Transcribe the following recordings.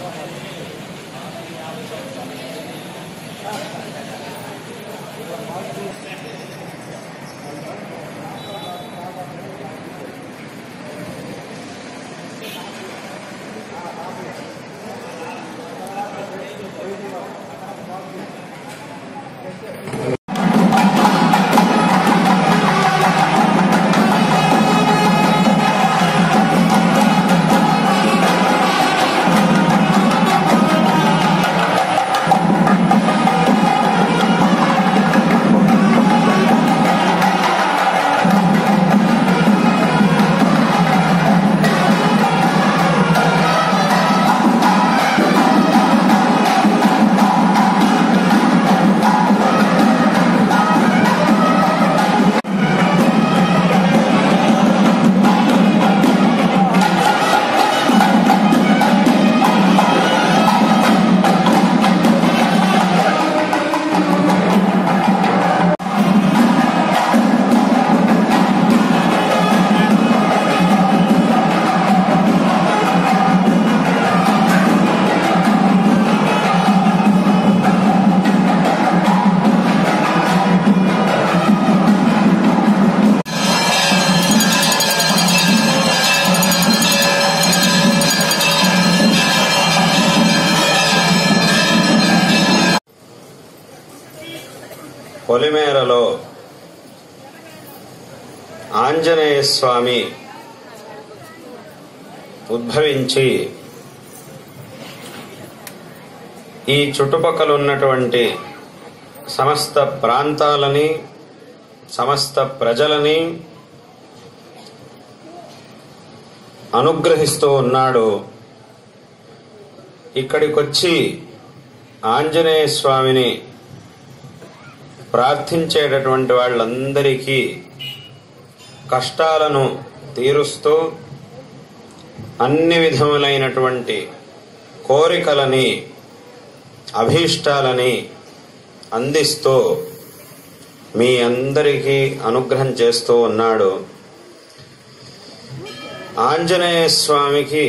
పొలిమేరలో ఆంజనేయ స్వామి ఉద్భవించి ఈ చుట్టుపక్కల ఉన్నటువంటి సమస్త ప్రాంతాలని సమస్త ప్రజలని అనుగ్రహిస్తూ ఉన్నాడు ఇక్కడికొచ్చి ఆంజనేయ స్వామిని ప్రార్థించేటటువంటి వాళ్ళందరికీ కష్టాలను తీరుస్తూ అన్ని విధములైనటువంటి కోరికలని అభీష్టాలని అందిస్తూ మీ అందరికీ అనుగ్రహం చేస్తూ ఉన్నాడు ఆంజనేయ స్వామికి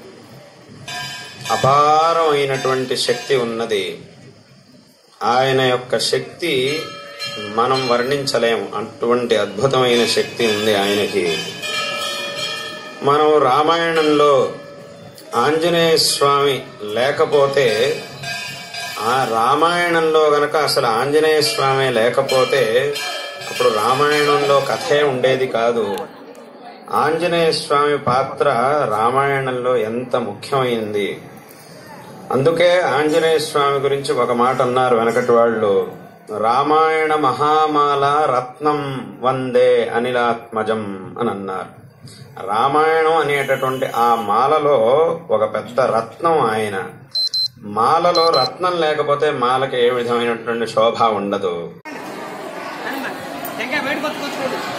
అపారమైనటువంటి శక్తి ఉన్నది ఆయన యొక్క శక్తి మనం వర్ణించలేం అటువంటి అద్భుతమైన శక్తి ఉంది ఆయనకి మనం రామాయణంలో ఆంజనేయ స్వామి లేకపోతే ఆ రామాయణంలో గనక అసలు ఆంజనేయ స్వామి లేకపోతే అప్పుడు రామాయణంలో కథే ఉండేది కాదు ఆంజనేయ స్వామి పాత్ర రామాయణంలో ఎంత ముఖ్యమైంది అందుకే ఆంజనేయ స్వామి గురించి ఒక మాట అన్నారు వెనకటి వాళ్ళు రామాయణ మహామాల రత్నం వందే అనిలాత్మజం అని అన్నారు రామాయణం అనేటటువంటి ఆ మాలలో ఒక పెద్ద రత్నం ఆయన మాలలో రత్నం లేకపోతే మాలకి ఏ విధమైనటువంటి శోభ ఉండదు టెంకాయ బయటకు వచ్చుకోవచ్చు